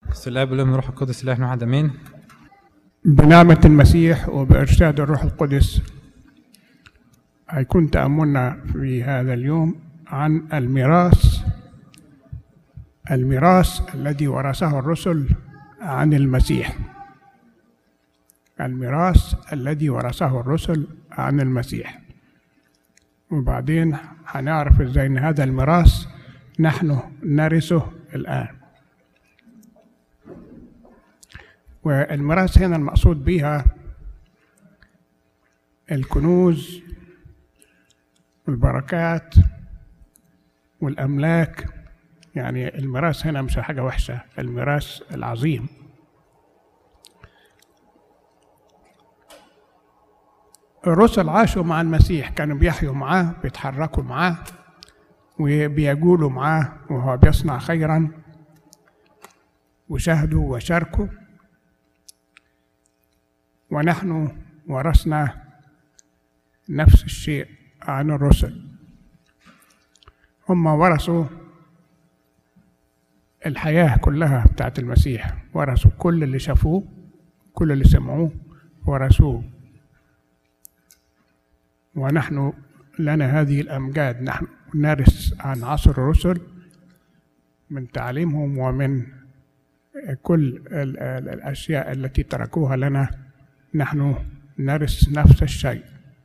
بسم الله بالله من روح القدس الله واحد امين بنعمة المسيح وبإرشاد الروح القدس هيكون تأملنا في هذا اليوم عن الميراث الميراث الذي ورثه الرسل عن المسيح الميراث الذي ورثه الرسل عن المسيح وبعدين هنعرف ازاي ان هذا الميراث نحن نرثه الان والميراث هنا المقصود بها الكنوز والبركات والأملاك يعني الميراث هنا مش حاجة وحشة الميراث العظيم الرسل عاشوا مع المسيح كانوا بيحيوا معاه بيتحركوا معاه وبيجولوا معاه وهو بيصنع خيرا وشاهدوا وشاركوا ونحن ورثنا نفس الشيء عن الرسل هم ورثوا الحياة كلها بتاعت المسيح ورثوا كل اللي شافوه كل اللي سمعوه ورثوه ونحن لنا هذه الأمجاد نحن نرث عن عصر الرسل من تعليمهم ومن كل الأشياء التي تركوها لنا نحن نرث نفس الشيء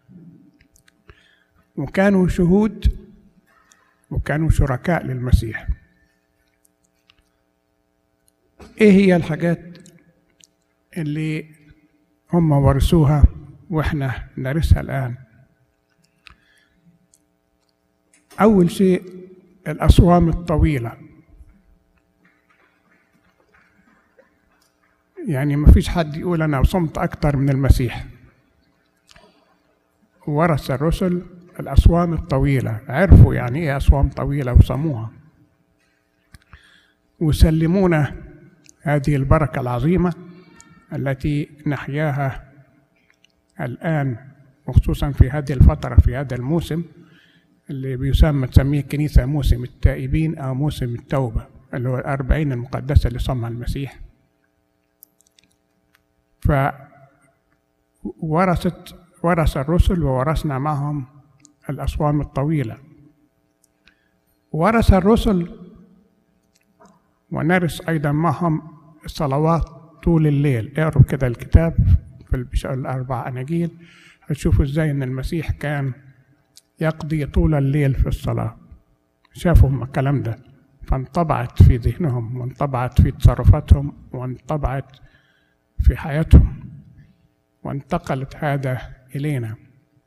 وكانوا شهود وكانوا شركاء للمسيح ايه هي الحاجات اللي هم ورثوها واحنا نرثها الان اول شيء الاصوام الطويله يعني ما فيش حد يقول انا صمت اكتر من المسيح ورث الرسل الأصوام الطويلة عرفوا يعني إيه أصوام طويلة وصموها وسلمونا هذه البركة العظيمة التي نحياها الآن وخصوصا في هذه الفترة في هذا الموسم اللي بيسمى تسميه الكنيسة موسم التائبين أو موسم التوبة اللي هو الأربعين المقدسة اللي صمها المسيح فورثت ورث الرسل وورثنا معهم الأصوام الطويلة ورث الرسل ونرث أيضا معهم الصلوات طول الليل اقروا كده الكتاب في الأربع أناجيل هتشوفوا إزاي إن المسيح كان يقضي طول الليل في الصلاة شافوا هم الكلام ده فانطبعت في ذهنهم وانطبعت في تصرفاتهم وانطبعت في حياتهم وانتقلت هذا إلينا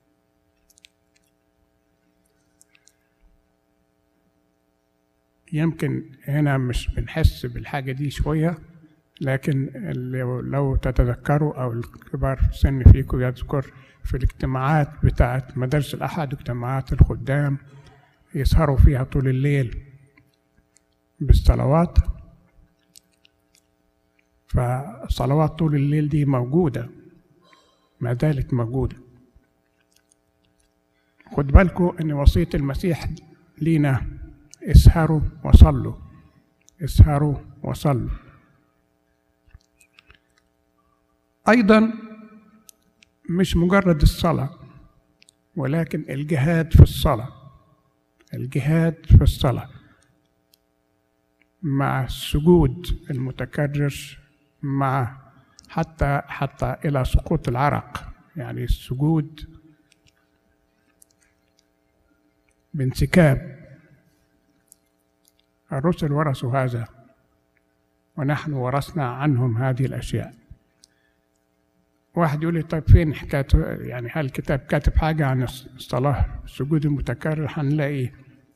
يمكن هنا مش بنحس بالحاجة دي شوية لكن لو تتذكروا أو الكبار في السن فيكم يذكر في الاجتماعات بتاعة مدارس الأحد واجتماعات الخدام يسهروا فيها طول الليل بالصلوات فصلوات طول الليل دي موجودة ما زالت موجودة خد بالكم إن وصية المسيح لينا اسهروا وصلوا اسهروا وصلوا ايضا مش مجرد الصلاه ولكن الجهاد في الصلاه الجهاد في الصلاه مع السجود المتكرر مع حتى حتى الى سقوط العرق يعني السجود بانسكاب الرسل ورثوا هذا ونحن ورثنا عنهم هذه الأشياء واحد يقول لي طيب فين حكاية يعني هل الكتاب كاتب حاجة عن الصلاة السجود المتكرر هنلاقي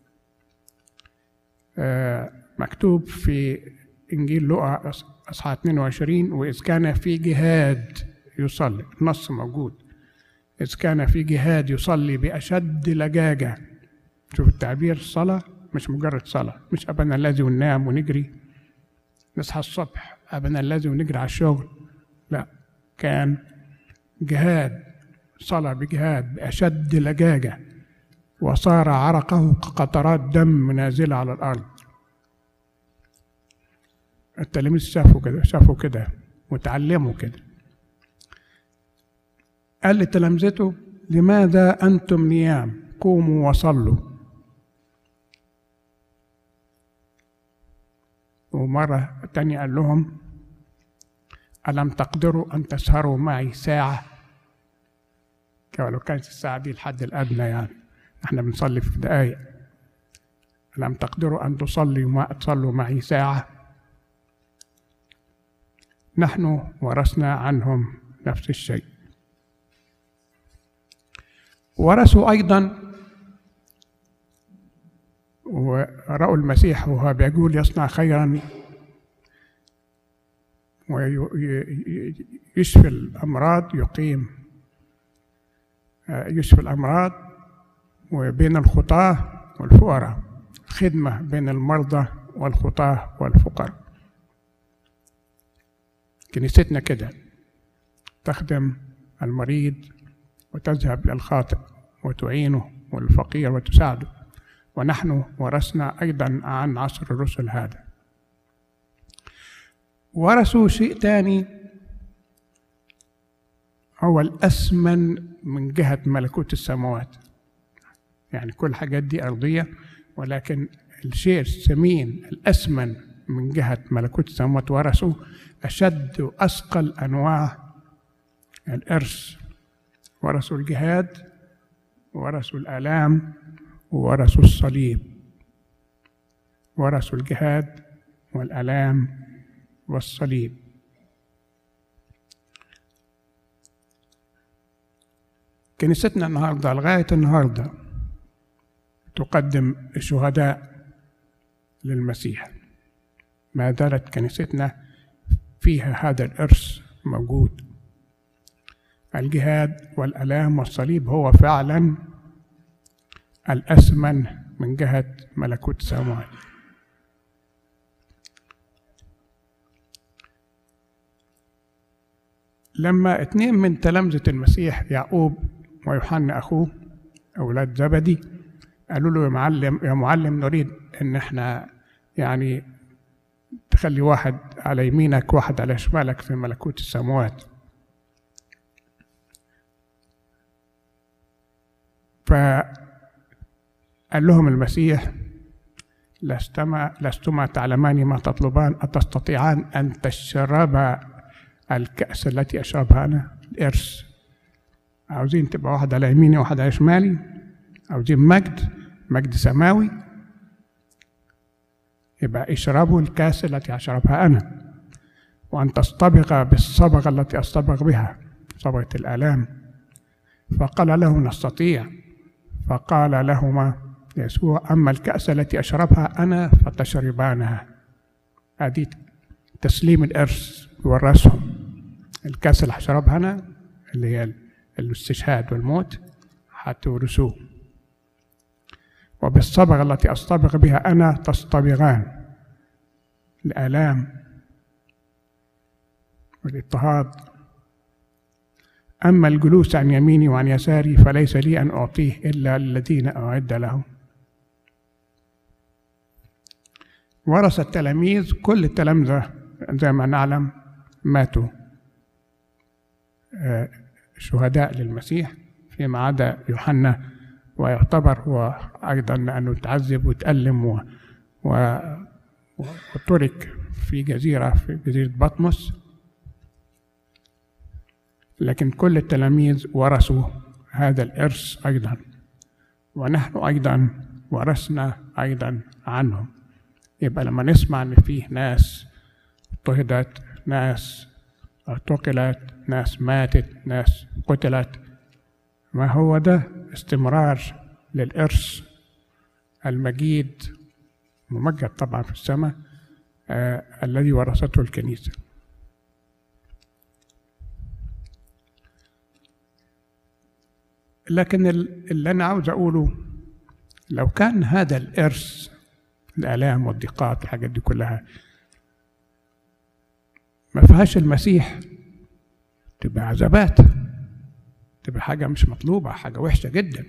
آه مكتوب في إنجيل لوقا أصحاح 22 وإذ كان في جهاد يصلي النص موجود إذ كان في جهاد يصلي بأشد لجاجة شوف التعبير الصلاة مش مجرد صلاة مش أبنا الذي وننام ونجري نصحى الصبح أبنا الذي ونجري على الشغل لا كان جهاد صلاة بجهاد بأشد لجاجة وصار عرقه كقطرات دم نازلة على الأرض التلاميذ شافوا كده شافوا كده وتعلموا كده قال لتلامذته لماذا أنتم نيام قوموا وصلوا ومرة تانية قال لهم ألم تقدروا أن تسهروا معي ساعة لو كانت الساعة دي الحد الأدنى يعني احنا بنصلي في دقايق ألم تقدروا أن تصلي ما تصلوا معي ساعة نحن ورثنا عنهم نفس الشيء ورثوا أيضا ورأوا المسيح وهو بيقول يصنع خيرا ويشفي الأمراض يقيم يشفي الأمراض وبين الخطاة والفقراء خدمة بين المرضى والخطاة والفقراء كنيستنا كده تخدم المريض وتذهب للخاطئ وتعينه والفقير وتساعده ونحن ورثنا أيضا عن عصر الرسل هذا ورثوا شيء تاني هو الأثمن من جهة ملكوت السماوات يعني كل الحاجات دي أرضية ولكن الشيء الثمين الأثمن من جهة ملكوت السماوات ورثوا أشد وأثقل أنواع الإرث ورثوا الجهاد ورثوا الآلام وورثوا الصليب ورثوا الجهاد والآلام والصليب كنيستنا النهارده لغايه النهارده تقدم الشهداء للمسيح ما زالت كنيستنا فيها هذا الإرث موجود الجهاد والألام والصليب هو فعلا الأثمن من جهة ملكوت السماوات لما اثنين من تلامذة المسيح يعقوب ويوحنا أخوه أولاد زبدي قالوا له يا معلم يا معلم نريد إن إحنا يعني تخلي واحد على يمينك واحد على شمالك في ملكوت السماوات فقال لهم المسيح لستما لستما تعلمان ما تطلبان أتستطيعان أن تشربا الكأس التي أشربها أنا الإرث عاوزين تبقى واحد على يميني وواحد على شمالي عاوزين مجد مجد سماوي يبقى اشربوا الكاس التي أشربها أنا وأن تصطبغ بالصبغة التي أصطبغ بها صبغة الآلام فقال له نستطيع فقال لهما يسوع أما الكأس التي أشربها أنا فتشربانها هذه تسليم الإرث ورثهم الكأس اللي هشربها أنا اللي هي الاستشهاد والموت هتورثوه وبالصبغة التي أصطبغ بها أنا تصطبغان الآلام والاضطهاد أما الجلوس عن يميني وعن يساري فليس لي أن أعطيه إلا الذين أعد لهم ورث التلاميذ كل التلامذة زي ما نعلم ماتوا شهداء للمسيح فيما عدا يوحنا ويعتبر هو أيضا أنه تعذب وتألم و... و... وترك في جزيرة في جزيرة بطمس لكن كل التلاميذ ورثوا هذا الإرث أيضا ونحن أيضا ورثنا أيضا عنهم يبقى لما نسمع إن فيه ناس اضطهدت ناس اعتقلت ناس ماتت ناس قتلت ما هو ده استمرار للإرث المجيد ممجد طبعا في السماء آه الذي ورثته الكنيسة لكن اللي أنا عاوز أقوله لو كان هذا الإرث الآلام والضيقات الحاجات دي كلها ما فيهاش المسيح تبقى عذابات تبقى حاجة مش مطلوبة حاجة وحشة جدا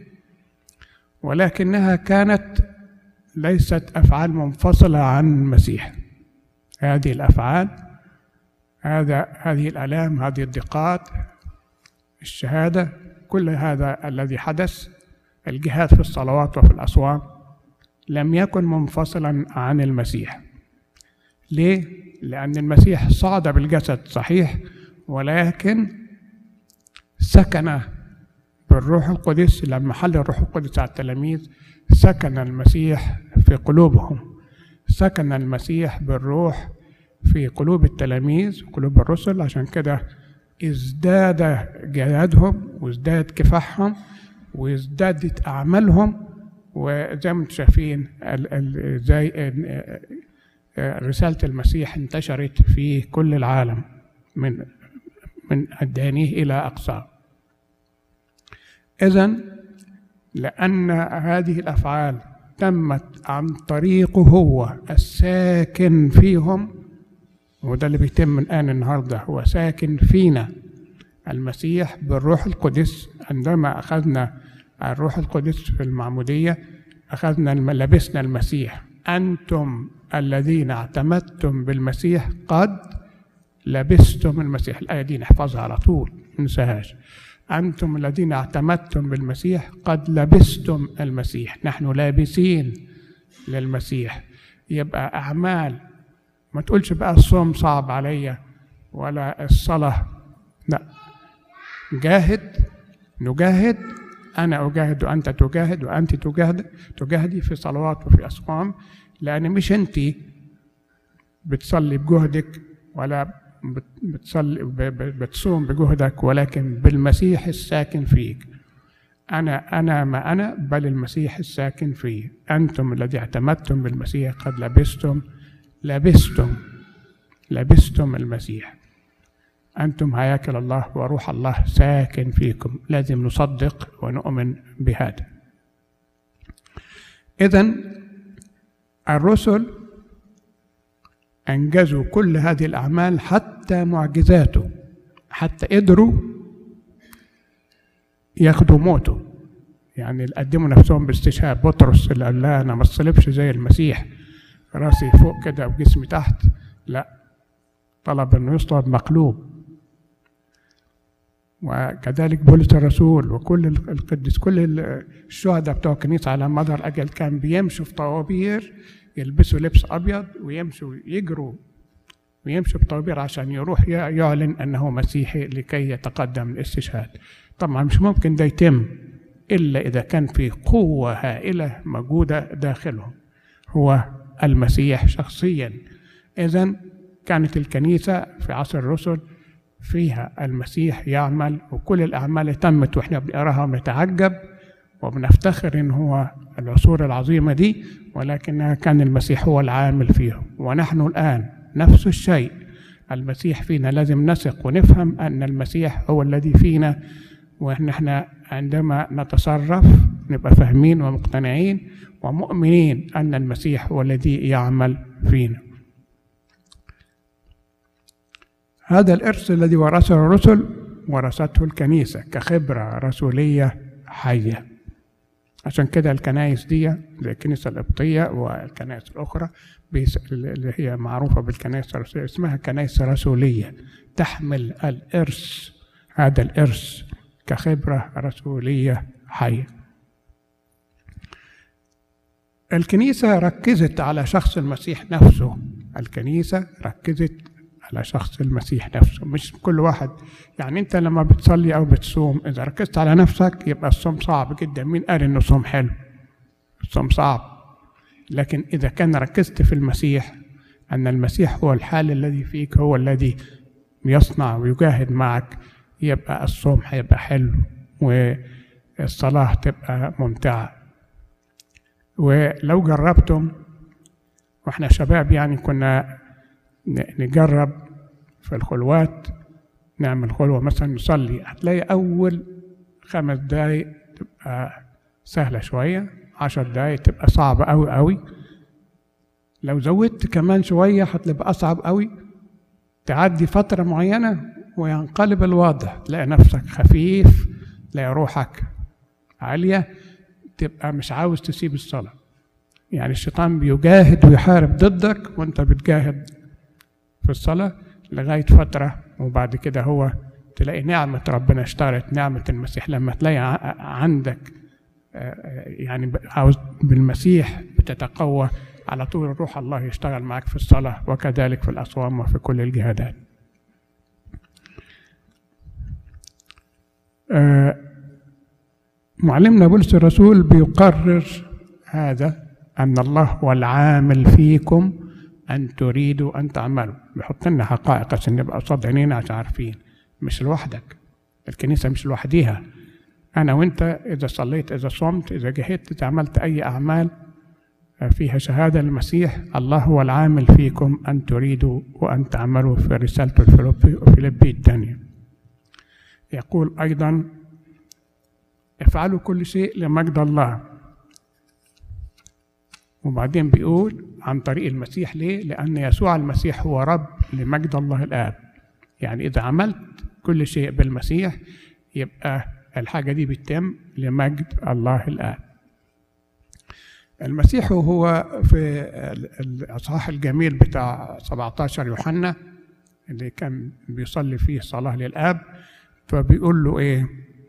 ولكنها كانت ليست أفعال منفصلة عن المسيح هذه الأفعال هذا هذه الآلام هذه الضيقات الشهادة كل هذا الذي حدث الجهاد في الصلوات وفي الأصوام لم يكن منفصلا عن المسيح ليه؟ لأن المسيح صعد بالجسد صحيح ولكن سكن بالروح القدس لما حل الروح القدس على التلاميذ سكن المسيح في قلوبهم سكن المسيح بالروح في قلوب التلاميذ وقلوب الرسل عشان كده ازداد جهادهم وازداد كفاحهم وازدادت أعمالهم وزي ما انتم شايفين ال- ال- زي ال- رسالة المسيح انتشرت في كل العالم من من أدانيه إلى أقصاه إذا لأن هذه الأفعال تمت عن طريقه هو الساكن فيهم وده اللي بيتم الآن النهاردة هو ساكن فينا المسيح بالروح القدس عندما أخذنا الروح القدس في المعمودية أخذنا الم- لبسنا المسيح أنتم الذين اعتمدتم بالمسيح قد لبستم المسيح الآية دي نحفظها على طول ما ننساهاش أنتم الذين اعتمدتم بالمسيح قد لبستم المسيح نحن لابسين للمسيح يبقى أعمال ما تقولش بقى الصوم صعب عليا ولا الصلاة لا جاهد نجاهد أنا أجاهد وأنت تجاهد وأنت تجاهد تجاهدي في صلوات وفي أصوام لأن مش أنت بتصلي بجهدك ولا بت- بتصلي ب- ب- بتصوم بجهدك ولكن بالمسيح الساكن فيك أنا أنا ما أنا بل المسيح الساكن فيه أنتم الذي اعتمدتم بالمسيح قد لبستم لبستم لبستم المسيح أنتم هياكل الله وروح الله ساكن فيكم لازم نصدق ونؤمن بهذا إذا الرسل أنجزوا كل هذه الأعمال حتى معجزاته حتى قدروا ياخدوا موته يعني قدموا نفسهم باستشهاد بطرس اللي قال لا أنا ما اصلبش زي المسيح راسي فوق كده وجسمي تحت لا طلب انه يصلب مقلوب وكذلك بولس الرسول وكل القديس كل الشهداء بتوع الكنيسه على مدار الاجل كان بيمشوا في طوابير يلبسوا لبس ابيض ويمشوا يجروا ويمشوا بطوابير عشان يروح يعلن انه مسيحي لكي يتقدم الاستشهاد طبعا مش ممكن ده يتم الا اذا كان في قوه هائله موجوده داخلهم هو المسيح شخصيا اذا كانت الكنيسه في عصر الرسل فيها المسيح يعمل وكل الاعمال اللي تمت واحنا بنقراها ونتعجب وبنفتخر ان هو العصور العظيمه دي ولكنها كان المسيح هو العامل فيهم ونحن الان نفس الشيء المسيح فينا لازم نثق ونفهم ان المسيح هو الذي فينا وان احنا عندما نتصرف نبقى فاهمين ومقتنعين ومؤمنين ان المسيح هو الذي يعمل فينا هذا الإرث الذي ورثه الرسل ورثته الكنيسة كخبرة رسولية حية عشان كده الكنائس دي زي الكنيسة القبطية والكنائس الأخرى اللي هي معروفة بالكنائس الرسولية اسمها كنائس رسولية تحمل الإرث هذا الإرث كخبرة رسولية حية الكنيسة ركزت على شخص المسيح نفسه الكنيسة ركزت على شخص المسيح نفسه مش كل واحد يعني انت لما بتصلي او بتصوم اذا ركزت على نفسك يبقى الصوم صعب جدا مين قال انه صوم حلو الصوم صعب لكن اذا كان ركزت في المسيح ان المسيح هو الحال الذي فيك هو الذي يصنع ويجاهد معك يبقى الصوم هيبقى حلو والصلاة تبقى ممتعة ولو جربتم واحنا شباب يعني كنا نجرب في الخلوات نعمل خلوة مثلا نصلي هتلاقي أول خمس دقايق تبقى سهلة شوية عشر دقايق تبقى صعبة أوي أوي لو زودت كمان شوية هتبقى أصعب أوي تعدي فترة معينة وينقلب الوضع تلاقي نفسك خفيف تلاقي روحك عالية تبقى مش عاوز تسيب الصلاة يعني الشيطان بيجاهد ويحارب ضدك وانت بتجاهد في الصلاة لغاية فترة وبعد كده هو تلاقي نعمة ربنا اشتغلت نعمة المسيح لما تلاقي ع- عندك آه، يعني ب- عاوز بالمسيح بتتقوى على طول روح الله يشتغل معك في الصلاة وكذلك في الأصوام وفي كل الجهادات آه، معلمنا بولس الرسول بيقرر هذا أن الله هو العامل فيكم أن تريدوا أن تعملوا بيحط لنا حقائق عشان نبقى قصاد عينينا عشان عارفين مش لوحدك الكنيسة مش لوحديها أنا وأنت إذا صليت إذا صمت إذا جهدت إذا عملت أي أعمال فيها شهادة للمسيح الله هو العامل فيكم أن تريدوا وأن تعملوا في رسالته الفيلبي وفيلبي الثانية يقول أيضا افعلوا كل شيء لمجد الله وبعدين بيقول عن طريق المسيح ليه؟ لأن يسوع المسيح هو رب لمجد الله الآب يعني إذا عملت كل شيء بالمسيح يبقى الحاجة دي بتتم لمجد الله الآب المسيح هو في ال- الأصحاح الجميل بتاع 17 يوحنا اللي كان بيصلي فيه صلاة للآب فبيقول له إيه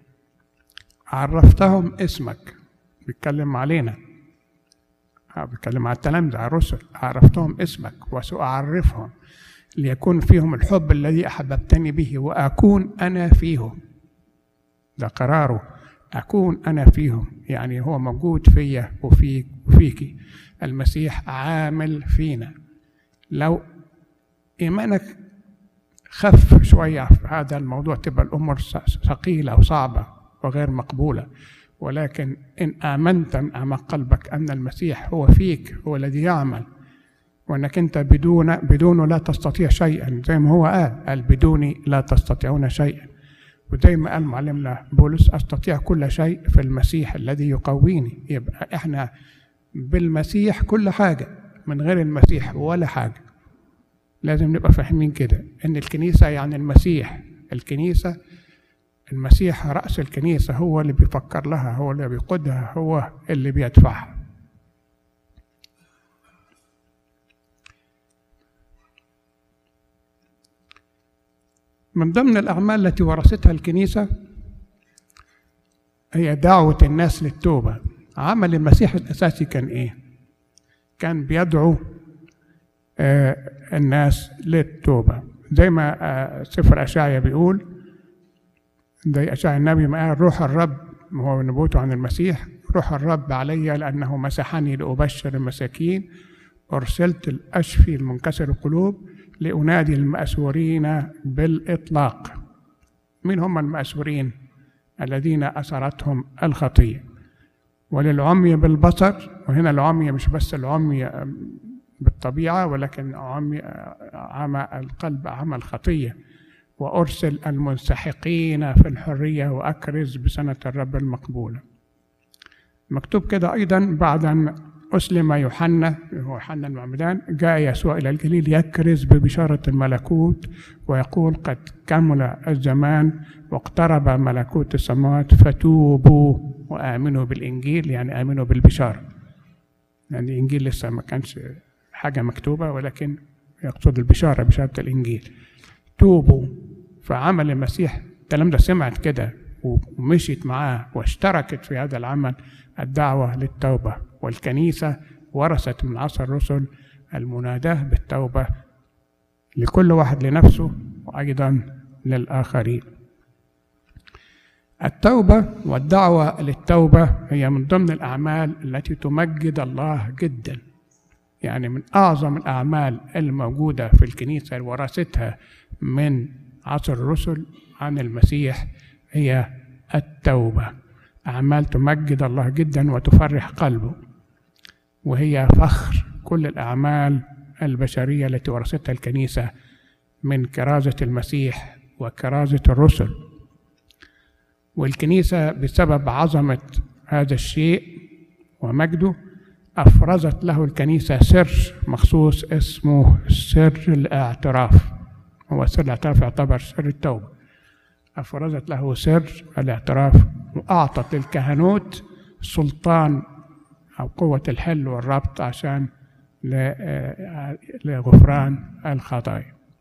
عرفتهم اسمك بيتكلم علينا آه، بيتكلم على التلامذة على الرسل عرفتهم اسمك وسأعرفهم ليكون فيهم الحب الذي أحببتني به وأكون أنا فيهم ده قراره أكون أنا فيهم يعني هو موجود فيا وفيك وفيك المسيح عامل فينا لو إيمانك خف شوية في هذا الموضوع تبقى الأمور ث- ثقيلة وصعبة وغير مقبولة ولكن إن آمنت من أعماق قلبك أن المسيح هو فيك هو الذي يعمل وأنك أنت بدون بدونه لا تستطيع شيئا زي ما هو قال قال بدوني لا تستطيعون شيئا وزي ما قال معلمنا بولس أستطيع كل شيء في المسيح الذي يقويني يبقى إحنا بالمسيح كل حاجة من غير المسيح ولا حاجة لازم نبقى فاهمين كده ان الكنيسه يعني المسيح الكنيسه المسيح راس الكنيسه هو اللي بيفكر لها هو اللي بيقودها هو اللي بيدفعها من ضمن الاعمال التي ورثتها الكنيسه هي دعوه الناس للتوبه عمل المسيح الاساسي كان ايه كان بيدعو آه، الناس للتوبة زي ما آه، سفر أشعيا بيقول زي أشعيا النبي ما قال روح الرب وهو نبوته عن المسيح روح الرب علي لأنه مسحني لأبشر المساكين أرسلت الأشفي المنكسر القلوب لأنادي المأسورين بالإطلاق من هم المأسورين الذين أسرتهم الخطية وللعمي بالبصر وهنا العمي مش بس العمي بالطبيعة ولكن عمي عمى القلب عمى الخطية وأرسل المنسحقين في الحرية وأكرز بسنة الرب المقبولة مكتوب كده أيضا بعد أن أسلم يوحنا هو يوحنا المعمدان جاء يسوع إلى الجليل يكرز ببشارة الملكوت ويقول قد كمل الزمان واقترب ملكوت السماوات فتوبوا وآمنوا بالإنجيل يعني آمنوا بالبشارة يعني الإنجيل لسه ما كانش حاجة مكتوبة ولكن يقصد البشارة بشارة الإنجيل توبوا فعمل المسيح الكلام ده سمعت كده ومشيت معاه واشتركت في هذا العمل الدعوة للتوبة والكنيسة ورثت من عصر الرسل المناداة بالتوبة لكل واحد لنفسه وأيضا للآخرين التوبة والدعوة للتوبة هي من ضمن الأعمال التي تمجد الله جدا يعني من أعظم الأعمال الموجودة في الكنيسة اللي ورثتها من عصر الرسل عن المسيح هي التوبة أعمال تمجد الله جدا وتفرح قلبه وهي فخر كل الأعمال البشرية التي ورثتها الكنيسة من كرازة المسيح وكرازة الرسل والكنيسة بسبب عظمة هذا الشيء ومجده أفرزت له الكنيسة سر مخصوص اسمه سر الاعتراف هو سر الاعتراف يعتبر سر التوبة أفرزت له سر الاعتراف وأعطت للكهنوت سلطان أو قوة الحل والربط عشان لغفران الخطايا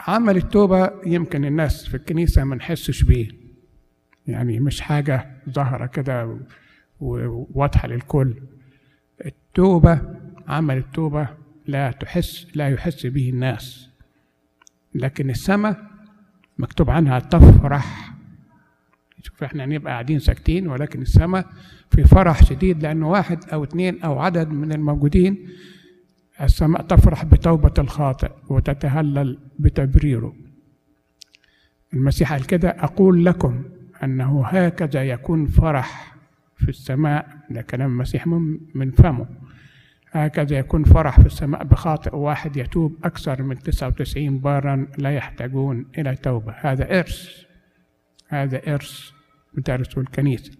عمل التوبة يمكن الناس في الكنيسة ما نحسش بيه يعني مش حاجة ظاهرة كده و- وواضحة للكل التوبة عمل التوبة لا تحس لا يحس به الناس لكن السماء مكتوب عنها تفرح شوف احنا نبقى قاعدين ساكتين ولكن السماء في فرح شديد لأنه واحد أو اثنين أو عدد من الموجودين السماء تفرح بتوبة الخاطئ وتتهلل بتبريره المسيح قال كده أقول لكم أنه هكذا يكون فرح في السماء ده كلام المسيح من من فمه هكذا يكون فرح في السماء بخاطئ واحد يتوب أكثر من 99 بارا لا يحتاجون إلى توبة هذا إرث هذا إرث بترثه الكنيسة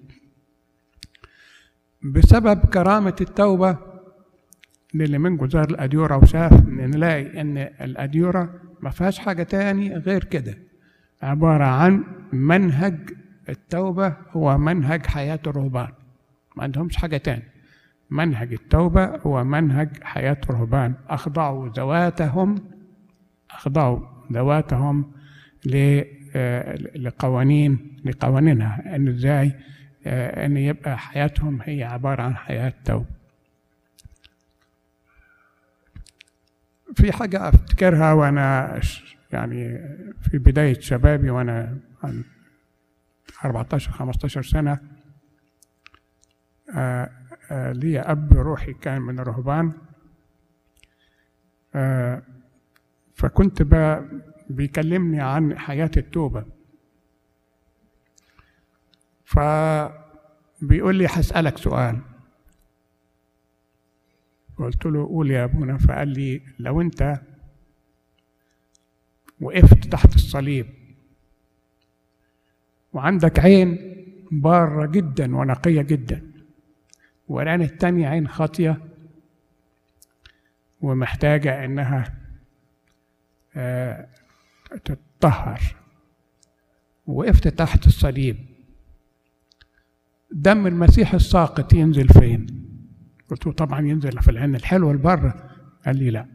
بسبب كرامة التوبة للي من جزار الأديورة وشاف نلاقي إن الأديورة ما فيهاش حاجة تاني غير كده عبارة عن منهج التوبة هو منهج حياة الرهبان ما عندهمش حاجة تاني منهج التوبة هو منهج حياة الرهبان أخضعوا ذواتهم أخضعوا ذواتهم ل- آه، لقوانين لقوانينها ان ازاي آه، ان يبقى حياتهم هي عباره عن حياه توبه في حاجه افتكرها وانا ش- يعني في بدايه شبابي وانا عن 14 15 سنه آه، آه، لي اب روحي كان من الرهبان آه، فكنت ب- بيكلمني عن حياة التوبة فبيقول لي هسألك سؤال قلت له قول يا ابونا فقال لي لو انت وقفت تحت الصليب وعندك عين بارة جدا ونقية جدا والعين التانية عين خاطية ومحتاجة انها آه، تتطهر وقفت تحت الصليب دم المسيح الساقط ينزل فين قلت له طبعا ينزل في العين الحلوة البرة قال لي لا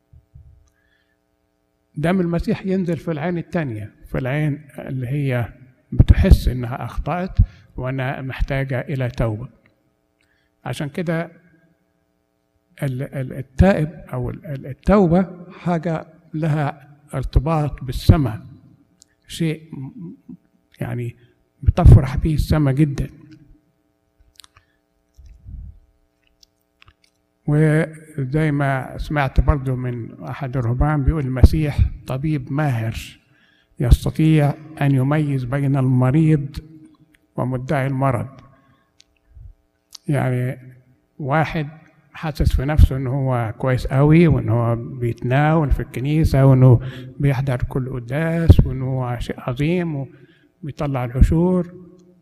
دم المسيح ينزل في العين التانية في العين اللي هي بتحس انها اخطأت وانها محتاجة الى توبة عشان كده ال- ال- التائب او ال- ال- التوبة حاجة لها ارتباط بالسماء شيء م- يعني بتفرح به السماء جدا وزي ما سمعت برضو من أحد الرهبان بيقول المسيح طبيب ماهر يستطيع أن يميز بين المريض ومدعي المرض يعني واحد حاسس في نفسه ان هو كويس قوي وان هو بيتناول في الكنيسه وانه بيحضر كل قداس وانه هو شيء عظيم وبيطلع العشور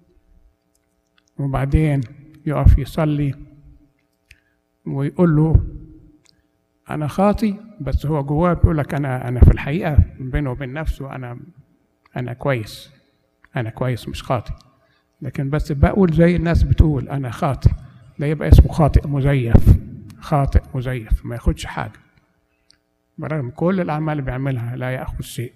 وبعدين يقف يصلي ويقول له انا خاطي بس هو جواه بيقول لك انا انا في الحقيقه بينه وبين نفسه انا انا كويس انا كويس مش خاطي لكن بس بقول زي الناس بتقول انا خاطئ ده يبقى اسمه خاطئ مزيف خاطئ مزيف ما ياخدش حاجه برغم كل الاعمال اللي بيعملها لا ياخذ شيء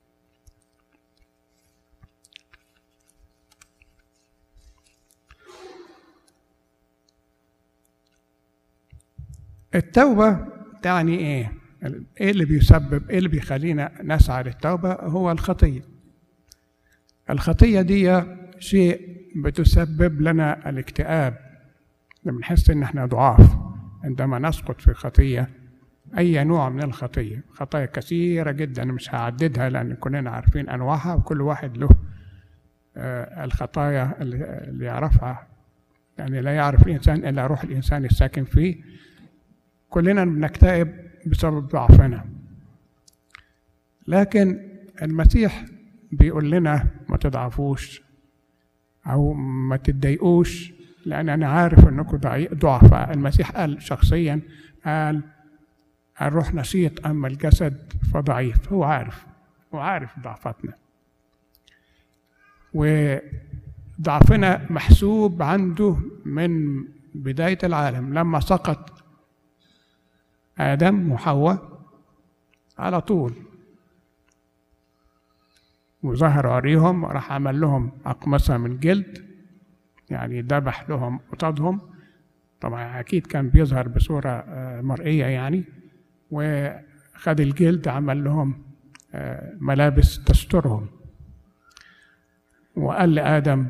التوبه تعني ايه ايه اللي بيسبب ايه اللي بيخلينا نسعى للتوبه هو الخطيه الخطيه دي شيء بتسبب لنا الاكتئاب لما نحس ان احنا ضعاف عندما نسقط في خطيه اي نوع من الخطيه خطايا كثيره جدا أنا مش هعددها لان كلنا عارفين انواعها وكل واحد له آه، الخطايا اللي اللي يعرفها يعني لا يعرف الانسان الا روح الانسان الساكن فيه كلنا بنكتئب بسبب ضعفنا لكن المسيح بيقول لنا ما تضعفوش او ما تتضايقوش لان انا عارف انكم ضعي- ضعفاء المسيح قال شخصيا قال الروح نشيط اما الجسد فضعيف هو عارف هو عارف ضعفاتنا وضعفنا محسوب عنده من بدايه العالم لما سقط ادم وحواء على طول وظهر عريهم راح عمل لهم أقمصة من جلد يعني ذبح لهم قصادهم طبعا أكيد كان بيظهر بصورة آه، مرئية يعني وخد الجلد عمل لهم آه، ملابس تسترهم وقال لآدم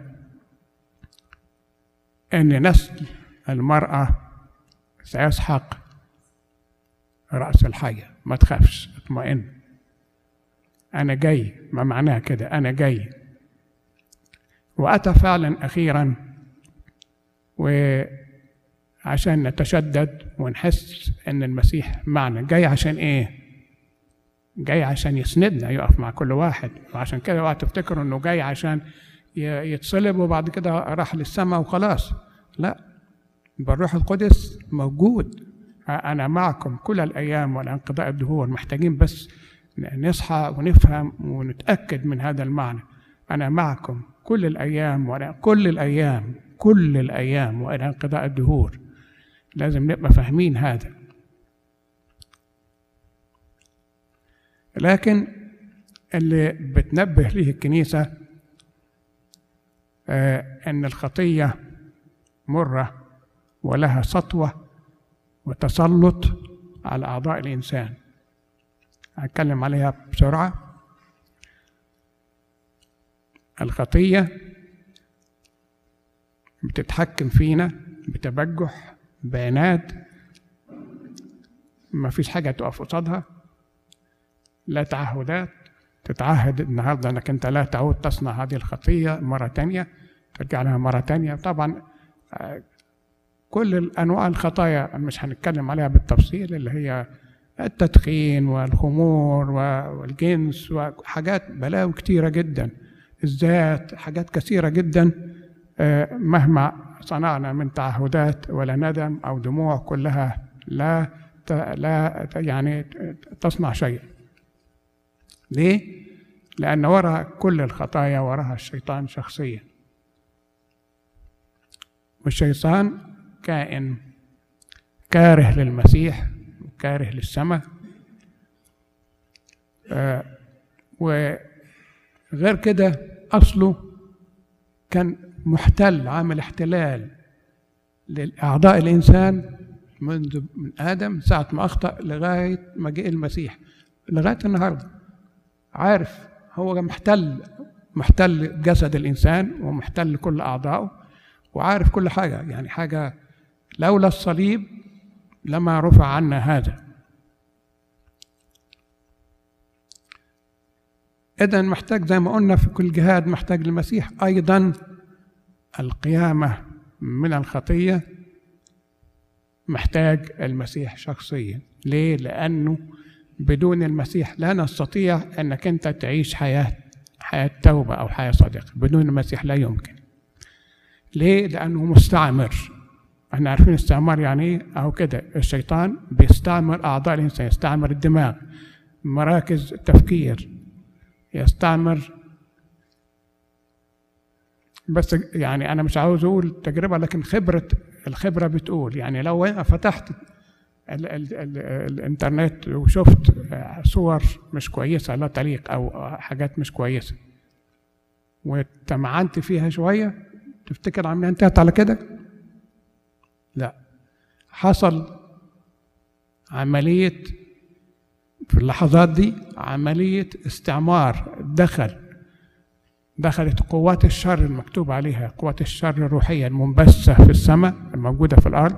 إن نسل المرأة سيسحق رأس الحية ما تخافش اطمئن أنا جاي ما معناها كده أنا جاي وأتى فعلا أخيرا وعشان نتشدد ونحس إن المسيح معنا جاي عشان إيه؟ جاي عشان يسندنا يقف مع كل واحد وعشان كده اوعى تفتكروا إنه جاي عشان ي- يتصلب وبعد كده راح للسماء وخلاص لا يبقى الروح القدس موجود أنا معكم كل الأيام ولا انقضاء الدهور محتاجين بس نصحى ونفهم ونتأكد من هذا المعنى أنا معكم كل الأيام ولا كل الأيام كل الأيام وإلى انقضاء الدهور لازم نبقى فاهمين هذا لكن اللي بتنبه ليه الكنيسة آه، أن الخطية مرة ولها سطوة وتسلط على أعضاء الإنسان هتكلم عليها بسرعة الخطية بتتحكم فينا بتبجح بعناد ما فيش حاجة تقف قصادها لا تعهدات تتعهد النهارده انك انت لا تعود تصنع هذه الخطيه مره تانية ترجع لها مره تانية طبعا آه، كل انواع الخطايا مش هنتكلم عليها بالتفصيل اللي هي التدخين والخمور و- والجنس وحاجات بلاوي كتيره جدا الذات حاجات كثيره جدا آه، مهما صنعنا من تعهدات ولا ندم او دموع كلها لا ت- لا ت- يعني تصنع شيئا ليه؟ لأن وراء كل الخطايا وراها الشيطان شخصيا والشيطان كائن كاره للمسيح وكاره للسماء آه وغير كده أصله كان محتل عامل احتلال لأعضاء الإنسان منذ من آدم ساعة ما أخطأ لغاية ما جاء المسيح لغاية النهارده عارف هو محتل محتل جسد الإنسان ومحتل كل أعضائه وعارف كل حاجة يعني حاجة لولا الصليب لما رفع عنا هذا إذا محتاج زي ما قلنا في كل جهاد محتاج للمسيح أيضا القيامة من الخطية محتاج المسيح شخصيا ليه؟ لأنه بدون المسيح لا نستطيع انك انت تعيش حياه حياه توبه او حياه صادقه بدون المسيح لا يمكن ليه لانه مستعمر احنا عارفين استعمار يعني ايه او كده الشيطان بيستعمر اعضاء الانسان يستعمر الدماغ مراكز التفكير يستعمر بس يعني انا مش عاوز اقول تجربه لكن خبره الخبره بتقول يعني لو أنا فتحت ال ال ال الانترنت وشفت صور مش كويسه لا تليق او حاجات مش كويسه وتمعنت فيها شويه تفتكر عملها انتهت على كده؟ لا حصل عمليه في اللحظات دي عمليه استعمار دخل دخلت قوات الشر المكتوب عليها قوات الشر الروحيه المنبثه في السماء الموجوده في الارض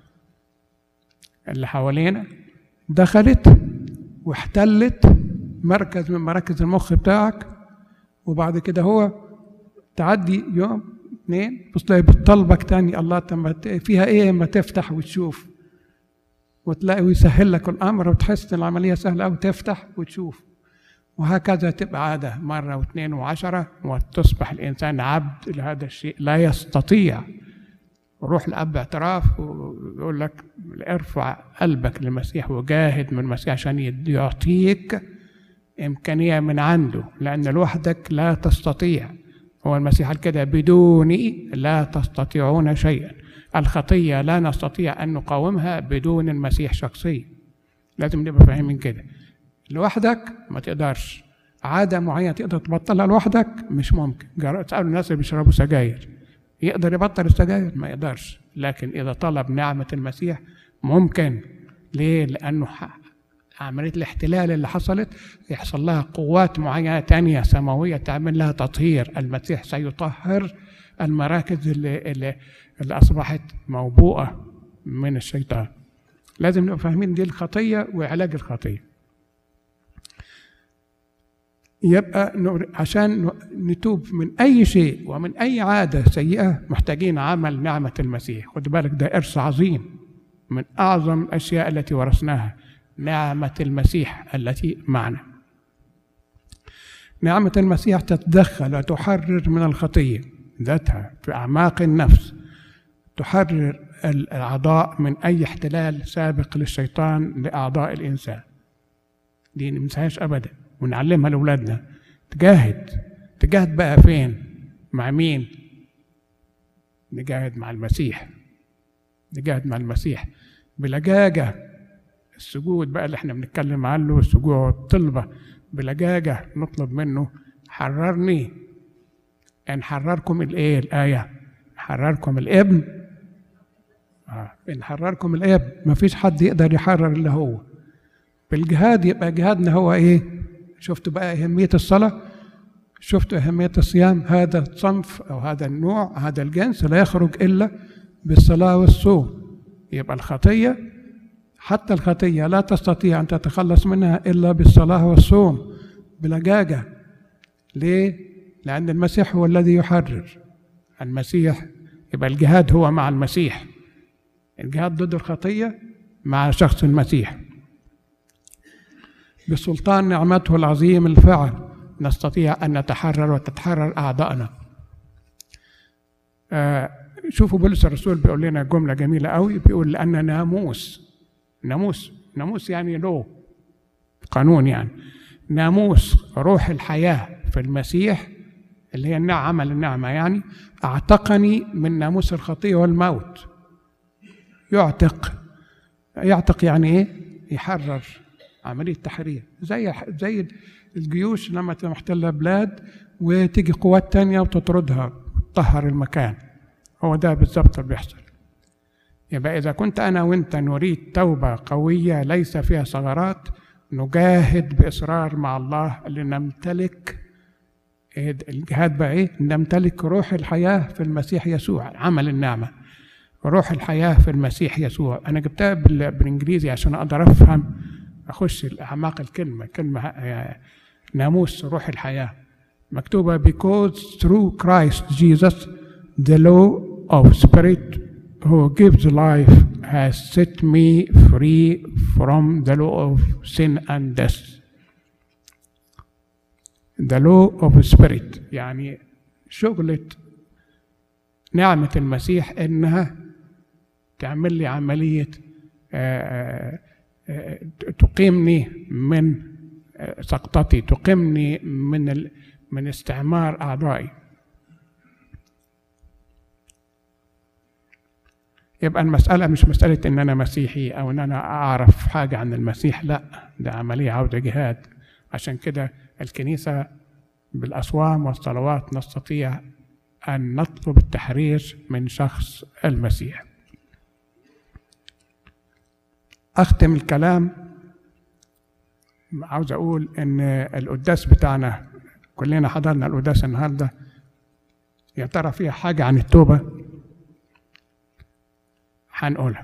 اللي حوالينا دخلت واحتلت مركز من مراكز المخ بتاعك وبعد كده هو تعدي يوم اثنين بص تلاقي بتطلبك تاني الله تم فيها ايه اما تفتح وتشوف وتلاقي ويسهل لك الامر وتحس ان العمليه سهله او تفتح وتشوف وهكذا تبقى عاده مره واثنين وعشره وتصبح الانسان عبد لهذا الشيء لا يستطيع روح الاب اعتراف ويقول لك ارفع قلبك للمسيح وجاهد من المسيح عشان يعطيك امكانيه من عنده لان لوحدك لا تستطيع هو المسيح قال كده بدوني لا تستطيعون شيئا الخطيه لا نستطيع ان نقاومها بدون المسيح شخصيا لازم نبقى فاهمين كده لوحدك ما تقدرش عادة معينة تقدر تبطلها لوحدك مش ممكن جرأت تسألوا الناس اللي بيشربوا سجاير يقدر يبطل السجاير ما يقدرش لكن إذا طلب نعمة المسيح ممكن ليه؟ لأنه ح- عملية الاحتلال اللي حصلت يحصل لها قوات معينة تانية سماوية تعمل لها تطهير المسيح سيطهر المراكز اللي, اللي, اللي أصبحت موبوءة من الشيطان لازم نبقى فاهمين دي الخطية وعلاج الخطية يبقى نور- عشان ن- نتوب من أي شيء ومن أي عادة سيئة محتاجين عمل نعمة المسيح خد بالك ده إرث عظيم من أعظم الأشياء التي ورثناها نعمة المسيح التي معنا نعمة المسيح تتدخل وتحرر من الخطية ذاتها في أعماق النفس تحرر الأعضاء من أي احتلال سابق للشيطان لأعضاء الإنسان دي ما ننساهاش أبدا ونعلمها لأولادنا تجاهد تجاهد بقى فين مع مين نجاهد مع المسيح نجاهد مع المسيح بلجاجة السجود بقى اللي احنا بنتكلم عنه السجود طلبة بلجاجة نطلب منه حررني ان حرركم الايه الايه حرركم الابن آه. ان حرركم الابن مفيش حد يقدر يحرر الا هو بالجهاد يبقى جهادنا هو ايه شفتوا بقى اهميه الصلاه شفتوا اهميه الصيام هذا الصنف او هذا النوع هذا الجنس لا يخرج الا بالصلاه والصوم يبقى الخطيه حتى الخطيه لا تستطيع ان تتخلص منها الا بالصلاه والصوم بلجاجه ليه لان المسيح هو الذي يحرر المسيح يبقى الجهاد هو مع المسيح الجهاد ضد الخطيه مع شخص المسيح بسلطان نعمته العظيم الفعل نستطيع ان نتحرر وتتحرر اعضائنا آه شوفوا بولس الرسول بيقول لنا جمله جميله قوي بيقول لان ناموس ناموس ناموس يعني لو قانون يعني ناموس روح الحياه في المسيح اللي هي النعمة عمل النعمة يعني أعتقني من ناموس الخطية والموت يعتق يعتق يعني إيه؟ يحرر عملية تحرير زي زي الجيوش لما تبقى محتلة بلاد وتيجي قوات تانية وتطردها تطهر المكان هو ده بالظبط اللي بيحصل يبقى إذا كنت أنا وأنت نريد توبة قوية ليس فيها ثغرات نجاهد بإصرار مع الله لنمتلك الجهاد بقى ايه؟ نمتلك روح الحياه في المسيح يسوع عمل النعمه روح الحياه في المسيح يسوع انا جبتها بال- بالانجليزي عشان اقدر افهم اخش اعماق الكلمه كلمه آه، ناموس روح الحياه مكتوبه because through Christ Jesus the law of spirit who gives life has set me free from the law of sin and death the law of spirit يعني شغلة نعمة المسيح إنها تعمل لي عملية آه، آه، تقيمني من آه، سقطتي تقيمني من ال- من استعمار أعضائي يبقى المسألة مش مسألة إن أنا مسيحي أو إن أنا أعرف حاجة عن المسيح لا ده عملية عودة جهاد عشان كده الكنيسة بالأصوام والصلوات نستطيع أن نطلب التحرير من شخص المسيح أختم الكلام عاوز أقول إن القداس بتاعنا كلنا حضرنا القداس النهارده يا ترى فيها حاجة عن التوبة هنقولها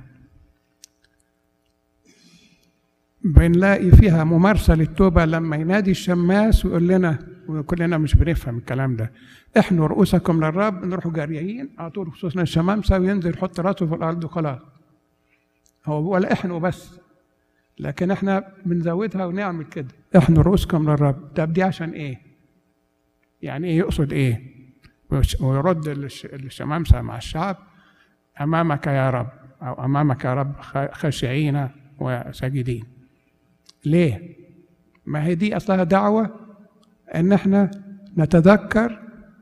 بنلاقي فيها ممارسة للتوبة لما ينادي الشماس ويقول لنا وكلنا مش بنفهم الكلام ده احنوا رؤوسكم للرب نروحوا جاريين اعطوا له خصوصنا الشمامسة وينزل يحط راسه في الأرض وخلاص هو ولا احنوا بس لكن احنا بنزودها ونعمل كده احنوا رؤوسكم للرب طب دي عشان ايه؟ يعني ايه يقصد ايه؟ ويش- ويرد الش- الشمامسة مع الشعب أمامك يا رب أو أمامك يا رب خ- خاشعين وساجدين ليه؟ ما هي دي أصلها دعوة إن إحنا نتذكر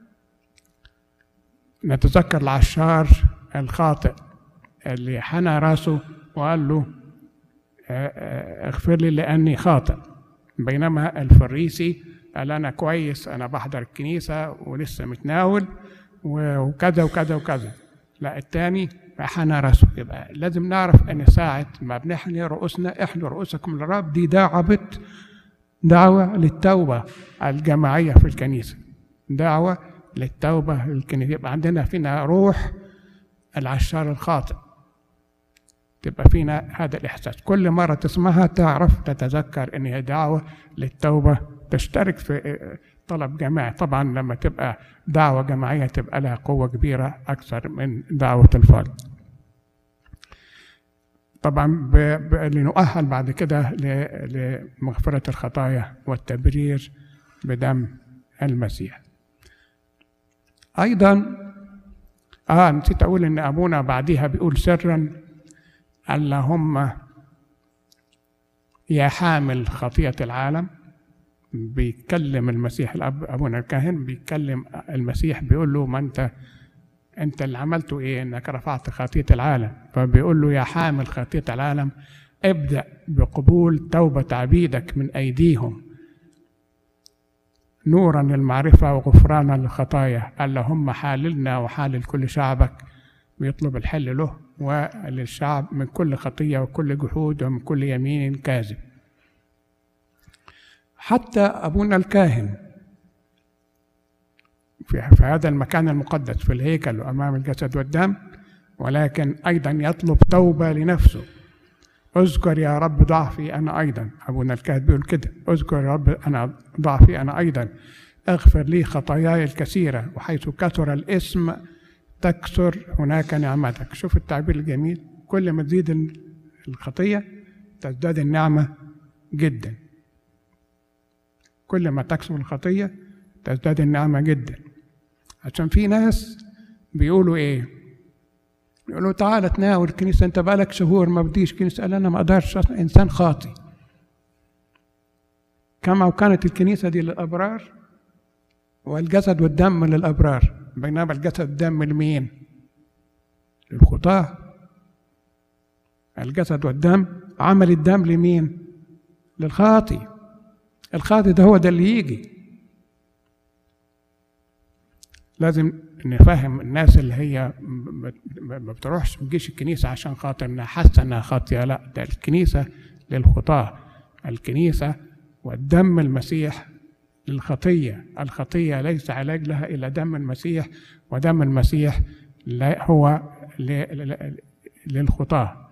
نتذكر العشار الخاطئ اللي حنى راسه وقال له آه، آه، اغفر لي لأني خاطئ بينما الفريسي قال انا كويس انا بحضر الكنيسه ولسه متناول و- وكذا وكذا وكذا لا التاني حنى راسه يبقى لازم نعرف ان ساعه ما بنحني رؤوسنا احنوا رؤوسكم للرب دي دعوه دعوه للتوبه الجماعيه في الكنيسه دعوه للتوبه للكنيسه يبقى عندنا فينا روح العشار الخاطئ تبقى فينا هذا الإحساس كل مرة تسمعها تعرف تتذكر إن هي دعوة للتوبة تشترك في طلب جماعي طبعا لما تبقى دعوة جماعية تبقى لها قوة كبيرة أكثر من دعوة الفرد طبعا ب... ب... لنؤهل بعد كده ل... لمغفرة الخطايا والتبرير بدم المسيح أيضا آه نسيت أقول إن أبونا بعديها بيقول سرا اللهم يا حامل خطية العالم بيكلم المسيح الأب أبونا الكاهن بيكلم المسيح بيقول له ما أنت أنت اللي عملته إيه إنك رفعت خطية العالم فبيقول له يا حامل خطية العالم ابدأ بقبول توبة عبيدك من أيديهم نورا للمعرفة وغفرانا للخطايا اللهم حاللنا وحالل كل شعبك بيطلب الحل له وللشعب من كل خطية وكل جحود ومن كل يمين كاذب حتى أبونا الكاهن في, في هذا المكان المقدس في الهيكل وأمام الجسد والدم ولكن أيضا يطلب توبة لنفسه اذكر يا رب ضعفي أنا أيضا أبونا الكاهن بيقول كده اذكر يا رب أنا ضعفي أنا أيضا اغفر لي خطاياي الكثيرة وحيث كثر الاسم تكثر هناك نعمتك شوف التعبير الجميل كل ما تزيد الخطية تزداد النعمة جدا كل ما تكثر الخطية تزداد النعمة جدا عشان في ناس بيقولوا ايه يقولوا تعالى تناول الكنيسة انت بقالك شهور ما بديش كنيسة قال انا ما اقدرش أصلاً انسان خاطي كما وكانت الكنيسة دي للأبرار والجسد والدم للأبرار بينما الجسد والدم لمين؟ للخطاة الجسد والدم عمل الدم لمين؟ للخاطي الخاطي ده هو ده اللي يجي لازم نفهم الناس اللي هي م- م- ما بتروحش ما تجيش الكنيسة عشان خاطر انها حاسة انها خاطية لا ده الكنيسة للخطاة الكنيسة والدم المسيح للخطية الخطية ليس علاج لها إلا دم المسيح ودم المسيح لا هو ل- ل- للخطاة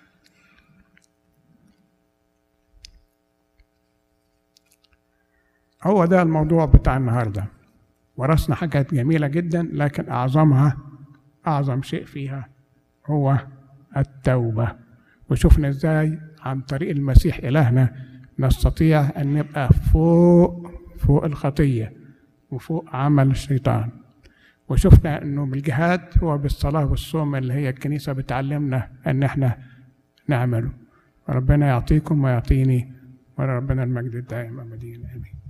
هو ده الموضوع بتاع النهارده ورثنا حاجات جميلة جدا لكن أعظمها أعظم شيء فيها هو التوبة وشفنا إزاي عن طريق المسيح إلهنا نستطيع أن نبقى فوق فوق الخطية وفوق عمل الشيطان وشفنا أنه بالجهاد هو بالصلاة والصوم اللي هي الكنيسة بتعلمنا أن احنا نعمله ربنا يعطيكم ويعطيني وربنا المجد الدائم أبدين آمين